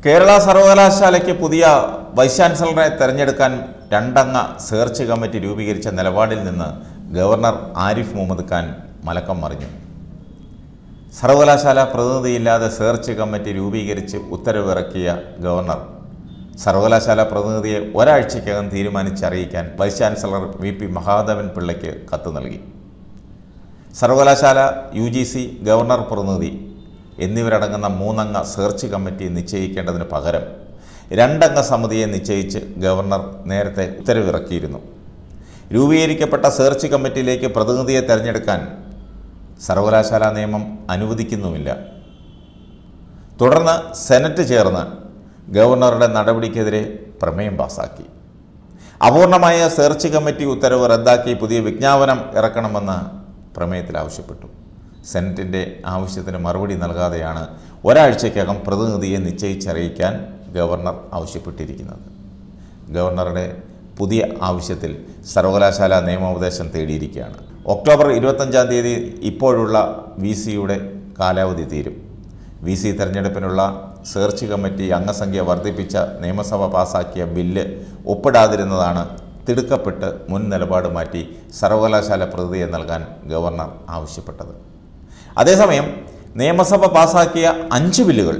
കേരള സർവകലാശാലയ്ക്ക് പുതിയ വൈസ് ചാൻസലറെ തെരഞ്ഞെടുക്കാൻ രണ്ടംഗ സെർച്ച് കമ്മിറ്റി രൂപീകരിച്ച നിലപാടിൽ നിന്ന് ഗവർണർ ആരിഫ് മുഹമ്മദ് ഖാൻ മലക്കം മറിഞ്ഞു സർവകലാശാല പ്രതിനിധിയില്ലാതെ സെർച്ച് കമ്മിറ്റി രൂപീകരിച്ച് ഉത്തരവിറക്കിയ ഗവർണർ സർവകലാശാല പ്രതിനിധിയെ ഒരാഴ്ചയ്ക്കകം തീരുമാനിച്ചറിയിക്കാൻ vice chancellor V P Mahadevan പിള്ളയ്ക്ക് കത്ത് നൽകി സർവകലാശാല യു ജി സി ഗവർണർ പ്രതിനിധി എന്നിവരടങ്ങുന്ന മൂന്നംഗ സെർച്ച് കമ്മിറ്റി നിശ്ചയിക്കേണ്ടതിന് പകരം രണ്ടംഗ സമിതിയെ നിശ്ചയിച്ച് ഗവർണർ നേരത്തെ ഉത്തരവിറക്കിയിരുന്നു രൂപീകരിക്കപ്പെട്ട സെർച്ച് കമ്മിറ്റിയിലേക്ക് പ്രതിനിധിയെ തിരഞ്ഞെടുക്കാൻ സർവകലാശാല നിയമം അനുവദിക്കുന്നുമില്ല തുടർന്ന് സെനറ്റ് ചേർന്ന് ഗവർണറുടെ നടപടിക്കെതിരെ പ്രമേയം പാസാക്കി അപൂർണമായ സെർച്ച് കമ്മിറ്റി ഉത്തരവ് റദ്ദാക്കി പുതിയ വിജ്ഞാപനം ഇറക്കണമെന്ന് പ്രമേയത്തിൽ ആവശ്യപ്പെട്ടു സെനറ്റിൻ്റെ ആവശ്യത്തിന് മറുപടി നൽകാതെയാണ് ഒരാഴ്ചയ്ക്കകം പ്രതിനിധിയെ നിശ്ചയിച്ചറിയിക്കാൻ ഗവർണർ ആവശ്യപ്പെട്ടിരിക്കുന്നത് ഗവർണറുടെ പുതിയ ആവശ്യത്തിൽ സർവകലാശാല നിയമോപദേശം തേടിയിരിക്കുകയാണ് ഒക്ടോബർ ഇരുപത്തഞ്ചാം തീയതി ഇപ്പോഴുള്ള വി സിയുടെ കാലാവധി തീരും വി സി തെരഞ്ഞെടുപ്പിനുള്ള സെർച്ച് കമ്മിറ്റി അംഗസംഖ്യ വർദ്ധിപ്പിച്ച നിയമസഭ പാസാക്കിയ ബില്ല് ഒപ്പിടാതിരുന്നതാണ് തിടുക്കപ്പെട്ട് മുൻ നിലപാട് മാറ്റി സർവകലാശാല പ്രതിയെ നൽകാൻ ഗവർണർ ആവശ്യപ്പെട്ടത് അതേസമയം നിയമസഭ പാസാക്കിയ അഞ്ച് ബില്ലുകൾ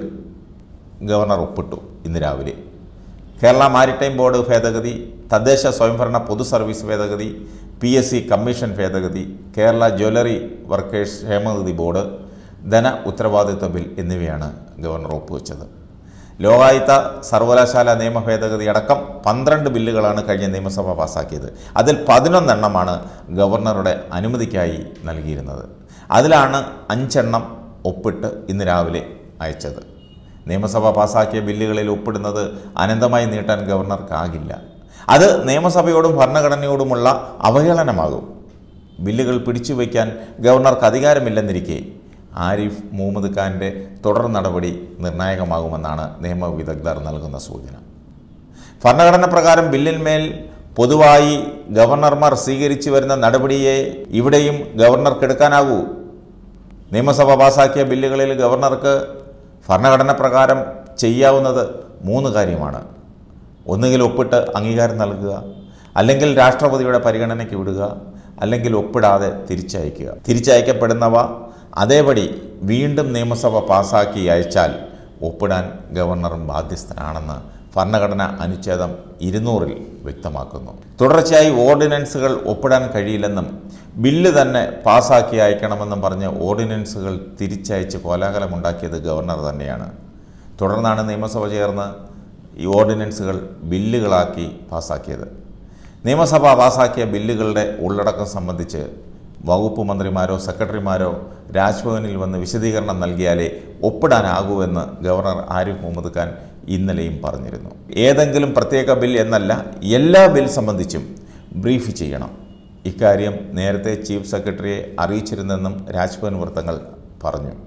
ഗവർണർ ഒപ്പിട്ടു ഇന്ന് രാവിലെ കേരള മാരിടൈം ബോർഡ് ഭേദഗതി തദ്ദേശ സ്വയംഭരണ പൊതു സർവീസ് ഭേദഗതി പി എസ് സി കമ്മീഷൻ ഭേദഗതി കേരള ജ്വല്ലറി വർക്കേഴ്സ് ക്ഷേമനിധി ബോർഡ് ധന ഉത്തരവാദിത്വ ബിൽ എന്നിവയാണ് ഗവർണർ ഒപ്പുവെച്ചത് ലോകായുക്ത സർവകലാശാല നിയമ ഭേദഗതി അടക്കം പന്ത്രണ്ട് ബില്ലുകളാണ് കഴിഞ്ഞ നിയമസഭ പാസാക്കിയത് അതിൽ പതിനൊന്നെണ്ണമാണ് ഗവർണറുടെ അനുമതിക്കായി നൽകിയിരുന്നത് അതിലാണ് അഞ്ചെണ്ണം ഒപ്പിട്ട് ഇന്ന് രാവിലെ അയച്ചത് നിയമസഭ പാസാക്കിയ ബില്ലുകളിൽ ഒപ്പിടുന്നത് അനന്തമായി നീട്ടാൻ ഗവർണർക്കാകില്ല അത് നിയമസഭയോടും ഭരണഘടനയോടുമുള്ള അവഹേളനമാകും ബില്ലുകൾ പിടിച്ചു വയ്ക്കാൻ ഗവർണർക്ക് അധികാരമില്ലെന്നിരിക്കെ ആരിഫ് മുഹമ്മദ് ഖാൻ്റെ തുടർ നടപടി നിർണായകമാകുമെന്നാണ് നിയമവിദഗ്ധർ നൽകുന്ന സൂചന ഭരണഘടന പ്രകാരം ബില്ലിന്മേൽ പൊതുവായി ഗവർണർമാർ സ്വീകരിച്ചു വരുന്ന നടപടിയെ ഇവിടെയും ഗവർണർക്കെടുക്കാനാകൂ നിയമസഭ പാസാക്കിയ ബില്ലുകളിൽ ഗവർണർക്ക് ഭരണഘടന പ്രകാരം ചെയ്യാവുന്നത് മൂന്ന് കാര്യമാണ് ഒന്നുകിൽ ഒപ്പിട്ട് അംഗീകാരം നൽകുക അല്ലെങ്കിൽ രാഷ്ട്രപതിയുടെ പരിഗണനയ്ക്ക് വിടുക അല്ലെങ്കിൽ ഒപ്പിടാതെ തിരിച്ചയക്കുക തിരിച്ചയക്കപ്പെടുന്നവ അതേപടി വീണ്ടും നിയമസഭ പാസാക്കി അയച്ചാൽ ഒപ്പിടാൻ ഗവർണർ ബാധ്യസ്ഥനാണെന്ന് ഭരണഘടന അനുച്ഛേദം ഇരുന്നൂറിൽ വ്യക്തമാക്കുന്നു തുടർച്ചയായി ഓർഡിനൻസുകൾ ഒപ്പിടാൻ കഴിയില്ലെന്നും ബില്ല് തന്നെ പാസാക്കി അയക്കണമെന്നും പറഞ്ഞ് ഓർഡിനൻസുകൾ തിരിച്ചയച്ച് കോലാഹലമുണ്ടാക്കിയത് ഗവർണർ തന്നെയാണ് തുടർന്നാണ് നിയമസഭ ചേർന്ന് ഈ ഓർഡിനൻസുകൾ ബില്ലുകളാക്കി പാസാക്കിയത് നിയമസഭ പാസാക്കിയ ബില്ലുകളുടെ ഉള്ളടക്കം സംബന്ധിച്ച് വകുപ്പ് മന്ത്രിമാരോ സെക്രട്ടറിമാരോ രാജ്ഭവനിൽ വന്ന് വിശദീകരണം നൽകിയാലേ ഒപ്പിടാനാകൂവെന്ന് ഗവർണർ ആരിഫ് മുഹമ്മദ് ഖാൻ ഇന്നലെയും പറഞ്ഞിരുന്നു ഏതെങ്കിലും പ്രത്യേക ബിൽ എന്നല്ല എല്ലാ ബിൽ സംബന്ധിച്ചും ബ്രീഫ് ചെയ്യണം ഇക്കാര്യം നേരത്തെ ചീഫ് സെക്രട്ടറിയെ അറിയിച്ചിരുന്നെന്നും രാജ്ഭവൻ വൃത്തങ്ങൾ പറഞ്ഞു